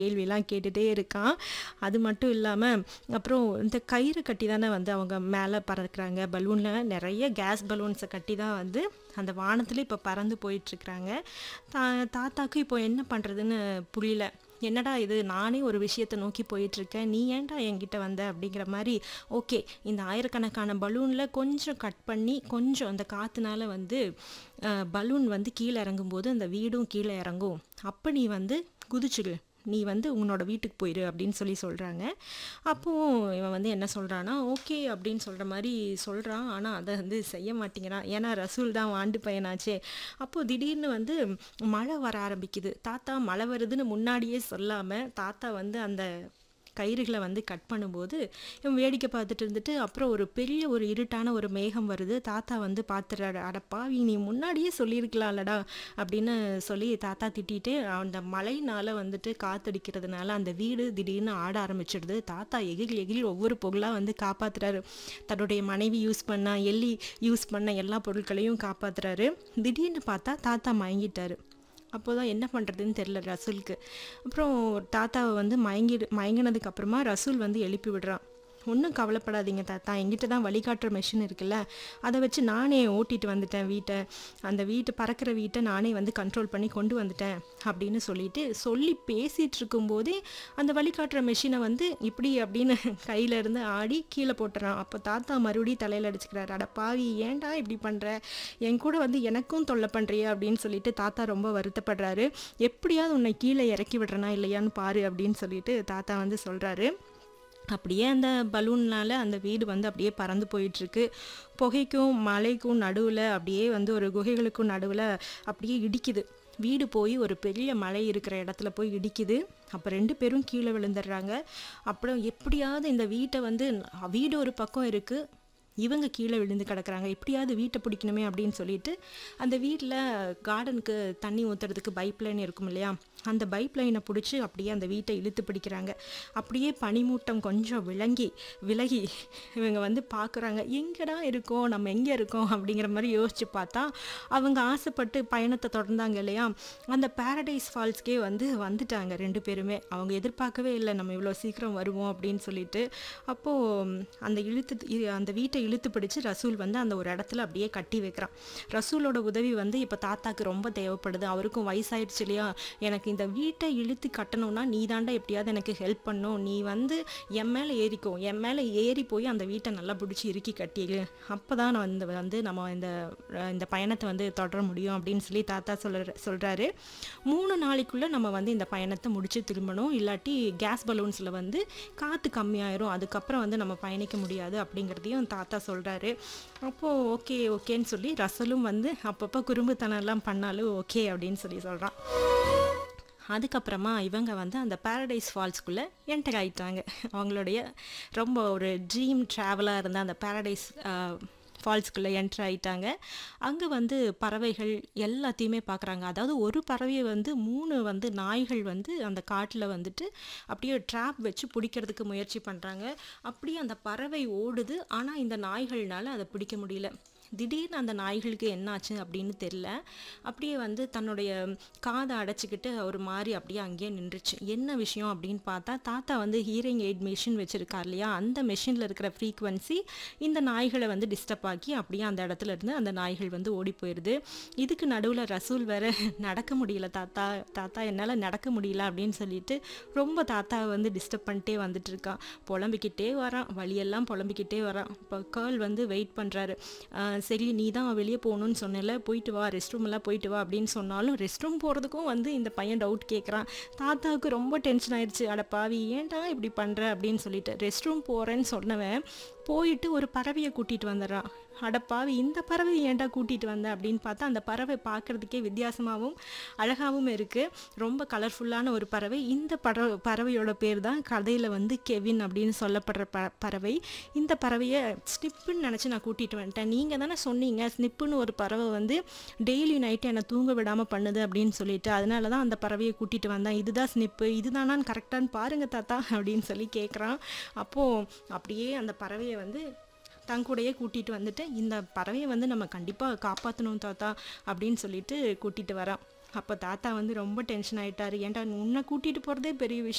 கேள்விலாம் கேட்டுட்டே இருக்கான். அது மட்டும் இல்லாம, அப்புறம் இந்த கயிறு கட்டி தானே வந்து அவங்க மேல பறக்குறாங்க. பலூன்ல நெறைய கேஸ் பலூன்ஸ கட்டி தான் வந்து அந்த வானத்தில இப்ப பறந்து போயிட்டுருக்காங்க. தா தாத்தாக்கு இப்போ என்ன பண்றதுன்னு புரியல. "என்னடா இது நானே ஒரு விஷயத்த நோக்கி போயிட்டுருக்கேன். நீ ஏன்டா என்கிட்ட வந்த?" அப்படிங்கிற மாரி, ஓகே இந்த ஆயிரக்கணக்கான பலூன்ல கொஞ்சம் கட் பண்ணி, கொஞ்சம் அந்த காத்துனால வந்து அ பலூன் வந்து கீழ இறங்கும்போது, அந்த வீடும் கீழ இறங்கும். அப்ப நீ வந்து குதிச்சுடு. நீ வந்து உன்னோட வீட்டுக்கு போயிரு அப்படின்னு சொல்லி சொல்றாங்க. அப்போ இவன் வந்து என்ன சொல்றான்னா, ஓகே அப்படின்னு சொல்ற மாரி சொல்றான். ஆனா அத வந்து செய்ய மாட்டேங்கிறான். ஏன்னா ரசூல் தான் வாண்டு பையனாச்சே. அப்போ திடீர்னு வந்து மழை வர ஆரம்பிக்குது. தாத்தா மழை வருதுன்னு முன்னாடியே சொல்லாம, தாத்தா வந்து அந்த கயிறுகள வந்து கட் பண்ணும்போது, இவன் வேடிக்கை பார்த்துட்டு இருந்துட்டு, அப்புறம் ஒரு பெரிய ஒரு இருட்டான ஒரு மேகம் வருது. தாத்தா வந்து பார்த்துறாரு. "அட பாவி! நீ முன்னாடியே சொல்லியிருக்கலாம்லடா" அப்படின்னு சொல்லி தாத்தா திட்டிட்டு, அந்த மழைனால வந்துட்டு காத்தடிக்கிறதுனால அந்த வீடு திடீர்னு ஆட ஆரம்பிச்சுடுது. தாத்தா எகிறி எகிறி ஒவ்வொரு பொருளா வந்து காப்பாத்துறாரு. தன்னுடைய மனைவி யூஸ் பண்ண, எள்ளி யூஸ் பண்ண எல்லா பொருட்களையும் காப்பாத்துறாரு. திடீர்னு பார்த்தா தாத்தா மயங்கிட்டாரு. அப்போ தான் என்ன பண்றதுன்னு தெரியல ரசூலுக்கு. அப்புறம் தாத்தாவ வந்து மயங்கிடு மயங்கினதுக்கு அப்புறமா ரசூல் வந்து எழுப்பி விடுறான். "ஒண்ணும் கவலைப்படாதீங்க தாத்தா. என்கிட்ட தான் வழிகாட்டுற மெஷின் இருக்குல்ல. அத வச்சு நானே ஓட்டிட்டு வந்துட்டேன் வீட்ட. அந்த வீட்ட பறக்கிற வீட்ட நானே வந்து கண்ட்ரோல் பண்ணி கொண்டு வந்துட்டேன்" அப்படின்னு சொல்லிட்டு, சொல்லி பேசிட்டு இருக்கும்போதே, அந்த வழிகாட்டுற மெஷின வந்து இப்டி அப்படின்னு கையில இருந்து ஆடி கீழ போட்டுறான். அப்போ தாத்தா மறுபடியும் தலையில அடிச்சுக்கிறாரு. "அட பாவி! ஏன்டா இப்படி பண்ற? என் கூட வந்து எனக்கும் தொல்ல பண்றியே" அப்படின்னு சொல்லிட்டு தாத்தா ரொம்ப வருத்தப்படுறாரு. "எப்படியாவது உன்னை கீழ இறக்கி விடுறேனா இல்லையான்னு பாரு" அப்படின்னு சொல்லிட்டு தாத்தா வந்து சொல்றாரு. அப்படியே அந்த பலூன்னால அந்த வீடு வந்து அப்படியே பறந்து போயிட்டுருக்கு. புகைக்கும், மலைக்கும் நடுவுல அப்படியே வந்து ஒரு குகைகளுக்கும் நடுவுல அப்படியே இடிக்குது. வீடு போய் ஒரு பெரிய மலை இருக்கிற இடத்துல போய் இடிக்குது. அப்ப 2 பேரும் கீழ விழுந்துடுறாங்க. அப்புறம் எப்படியாவது இந்த வீட்ட வந்து வீடு ஒரு பக்கம் இருக்கு. இவங்க கீழ விழுந்து கிடக்குறாங்க. எப்படியாவது வீட்ட பிடிக்கணுமே அப்படின்னு சொல்லிட்டு, அந்த வீட்ல கார்டனுக்கு தண்ணி ஊத்துறதுக்கு பைப் லைன் இருக்கும் இல்லையா? அந்த பைப் லைன புடிச்சு அப்படியே அந்த வீட்ட இழுத்து பிடிக்கிறாங்க. அப்படியே பனிமூட்டம் கொஞ்சம் விளங்கி விலகி இவங்க வந்து பார்க்குறாங்க. "எங்கடா இருக்கோம்? நம்ம எங்க இருக்கோம்?" அப்படிங்கிற மாரி யோசிச்சு பார்த்தா, அவங்க ஆசைப்பட்டு பயணத்த தொடர்ந்தாங்க இல்லையா? அந்த பாரடைஸ் ஃபால்ஸ்க்கே வந்து வந்துட்டாங்க 2 பேருமே. அவங்க எதிர்பார்க்கவே இல்ல, நம்ம இவ்வளோ சீக்கிரம் வருவோம் அப்படின்னு சொல்லிட்டு. அப்போ அந்த இழுத்து அந்த வீட்ட இழுத்து பிடிச்சு ரசூல் வந்து அந்த ஒரு இடத்துல அப்படியே கட்டி வைக்கிறான். ரசூலோட உதவி வந்து இப்ப தாத்தாக்கு ரொம்ப தேவைப்படுது. அவருக்கும் வயசாயிடுச்சு இல்லையா? "எனக்கு இந்த வீட்ட இழுத்து கட்டணும்னா, நீ தான்டா எப்படியாவது எனக்கு ஹெல்ப் பண்ணணும். நீ வந்து என் மேல ஏறிக்கோ. என் மேல ஏறி போய் அந்த வீட்ட நல்லா புடிச்சு இறுக்கி கட்டிரு. அப்பதான் நான் வந்து வந்து நம்ம இந்த இந்த பயணத்த வந்து தொடர முடியும்" அப்படின்னு சொல்லி தாத்தா சொல்ற சொல்றாரு. 3 நாளைக்குள்ள நம்ம வந்து இந்த பயணத்த முடிச்சு திரும்பணும். இல்லாட்டி கேஸ் பலூன்ஸ்ல வந்து காத்து கம்மியாயிரும். அதுக்கப்புறம் வந்து நம்ம பயணிக்க முடியாது அப்படிங்கிறதையும் தாத்தா சொல்றாரு. அப்போ ஓகே ஓகேன்னு சொல்லி ரசூலும் வந்து அப்பப்ப குறும்புத்தனம்லாம் பண்ணாலும் ஓகே அப்படின்னு சொல்லி சொல்றான். அதுக்கப்புறமா இவங்க வந்து அந்த பாரடைஸ் ஃபால்ஸ்க்குள்ள என்டர் ஆயிட்டாங்க. அவங்களுடைய ரொம்ப ஒரு ட்ரீம் ட்ராவலா இருந்த அந்த பாரடைஸ் அ ஃபால்ஸ்க்குள்ள என்டர் ஆயிட்டாங்க. அங்க வந்து பறவைகள் எல்லாத்தையுமே பார்க்குறாங்க. அதாவது ஒரு பறவைய வந்து 3 வந்து நாய்கள் வந்து அந்த காட்டுல வந்துட்டு அப்படியே ட்ராப் வச்சு பிடிக்கிறதுக்கு முயற்சி பண்றாங்க. அப்படியே அந்த பறவை ஓடுது. ஆனா இந்த நாய்கள்னால அத பிடிக்க முடியல. திடீர்னு அந்த நாய்களுக்கு என்னாச்சு அப்படின்னு தெரியல. அப்படியே வந்து தன்னுடைய காத அடைச்சுக்கிட்டு ஒரு மாரி அப்படியே அங்கேயே நின்றுச்சு. என்ன விஷயம் அப்படின்னு பார்த்தா, தாத்தா வந்து ஹியரிங் எய்ட் மெஷின் வச்சிருக்கார் இல்லையா? அந்த மெஷின்ல இருக்கிற ஃப்ரீக்வன்சி இந்த நாய்கள வந்து டிஸ்டர்ப் ஆக்கி அப்படியே அந்த இடத்துல இருந்து அந்த நாய்கள் வந்து ஓடி போயிருது. இதுக்கு நடுவுல ரசூல் வேற "நடக்க முடியல தாத்தா, தாத்தா என்னால நடக்க முடியல" அப்படின்னு சொல்லிட்டு ரொம்ப தாத்தாவ வந்து டிஸ்டர்ப் பண்ணிட்டே வந்துட்டு இருக்கான். புலம்பிக்கிட்டே வரான். வழியெல்லாம் புலம்பிக்கிட்டே வரான். இப்போ கேர்ள் வந்து வெயிட் பண்றாரு. "அ சரி நீ தான் வெளிய போகணும்னு சொன்னேல்ல, போயிட்டு வா. ரெஸ்ட் ரூம் எல்லாம் போயிட்டு வா" அப்படின்னு சொன்னாலும், ரெஸ்ட் ரூம் போறதுக்கும் வந்து இந்த பையன் டவுட் கேட்குறான். தாத்தாவுக்கு ரொம்ப டென்ஷன் ஆயிடுச்சு. "அட பாவி! ஏன்டா இப்படி பண்ற?" அப்படின்னு சொல்லிட்டு. ரெஸ்ட் ரூம் போறேன்னு சொன்னவன், போயிட்டு ஒரு பறவைய கூட்டிட்டு வந்துடுறான். "அட பாவி! இந்த பறவைய ஏன்டா கூட்டிட்டு வந்த?" அப்படின்னு பார்த்தா, அந்த பறவை பார்க்கறதுக்கே வித்தியாசமாவும், அழகாவும் இருக்கு. ரொம்ப கலர்ஃபுல்லான ஒரு பறவை. இந்த பற பறவையோட பேர் தான் கதையில வந்து கெவின் அப்படின்னு சொல்லப்படுற ப பறவை. இந்த பறவைய ஸ்னிப்புன்னு நெனச்சு நான் கூட்டிட்டு வந்துட்டேன். "நீங்க தானே சொன்னீங்க, ஸ்னிப்புன்னு ஒரு பறவை வந்து டெய்லி நைட் என்ன தூங்க விடாம பண்ணுது" அப்படின்னு சொல்லிட்டு. "அதனால தான் அந்த பறவைய கூட்டிட்டு வந்தேன். இதுதான் ஸ்னிப்பு. இதுதானான்னு கரெக்டான்னு பாருங்க தாத்தா" அப்படின்னு சொல்லி கேட்குறான். அப்போ அப்படியே அந்த பறவைய வந்து தன் கூடயே கூட்டிட்டு வந்துட்டு, "இந்த பறவைய வந்து நம்ம கண்டிப்பா காப்பாத்தணும் தாத்தா" அப்படின்னு சொல்லிட்டு கூட்டிட்டு வரான். அப்போ தாத்தா வந்து ரொம்ப டென்ஷன் ஆயிட்டாரு ஏன்டா உன்னை கூட்டிகிட்டு போகிறதே பெரிய விஷயம்